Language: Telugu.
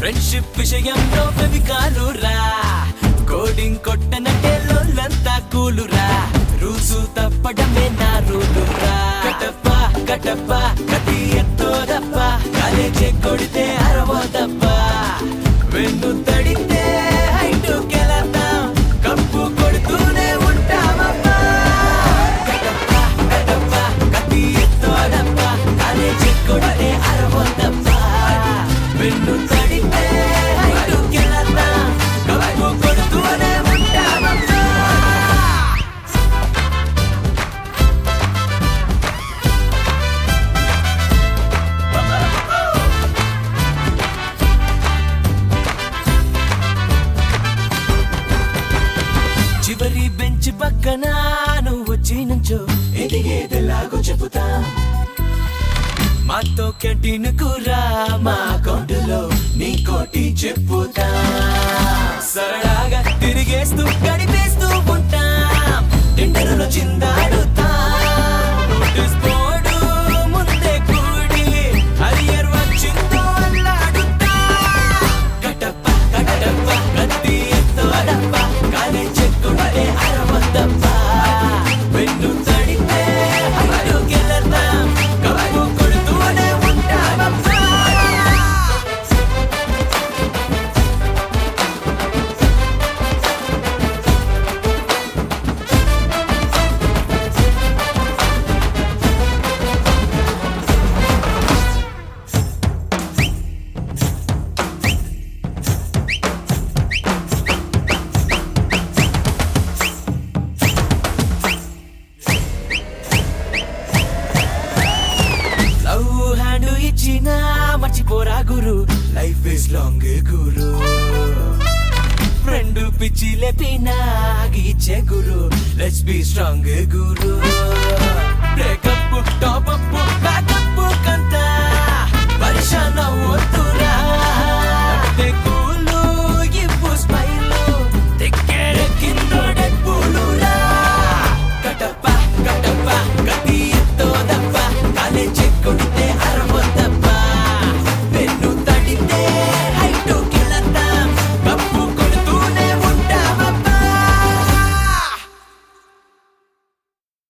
ఫ్రెండ్షిప్ విషయంలో ఫెవికాలు రా కోడింగ్ కొట్టనంటే లోలంతా కూలురా రూల్స్ తప్పడమే నా రూలు రా కటప్ప కటప్ప కతి ఎత్తోదప్ప కాలేజీ కొడితే అరవోదప్ప వెన్ను తడితే హైటు కెళతాం కప్పు కొడుతూనే ఉంటామప్పా కటప్ప కటప్ప కతి ఎత్తోదప్ప కాలేజీ కొడితే అరవోదప్ప వెన్ను తడితే హైటు కెళతాం కప్పు కొడుతూనే ఉంటామప్పా చివరి బెంచ్ పక్కన నువ్వు వచ్చి నుంచో ఎదిగేదెలాగో చెబుతా మాతో క్యాంటీన్ కూరా మా అకౌంట్లో నీ కోటి చెప్పుతా సరదాగా తిరిగేస్తూ గడిపేస్తూ ఉంటాం టెండర్లో చిందాడుతా నోటీస్ బోర్డు ముందే కూడి హరియర్ వచ్చిందో అల్లాడుతా కటప్ప కటప్ప ప్రతి ఎత్తోడప్ప కాలే చెక్కుంటే అరవద్దప్ప వెన్ను తడితే అటు గెలతాం కప్పు కొడుతూనే ఉంటామప్ప లవ్ హ్యాండ్ ఇచ్చిన మర్చిపోరా గురు లైఫ్ ఇస్ లాంగ్ గురు ఫ్రెండ్ పిచ్చి లేపినా ఇచ్చే గురు లెట్స్ బి స్ట్రాంగ్ గురు బ్రేకప్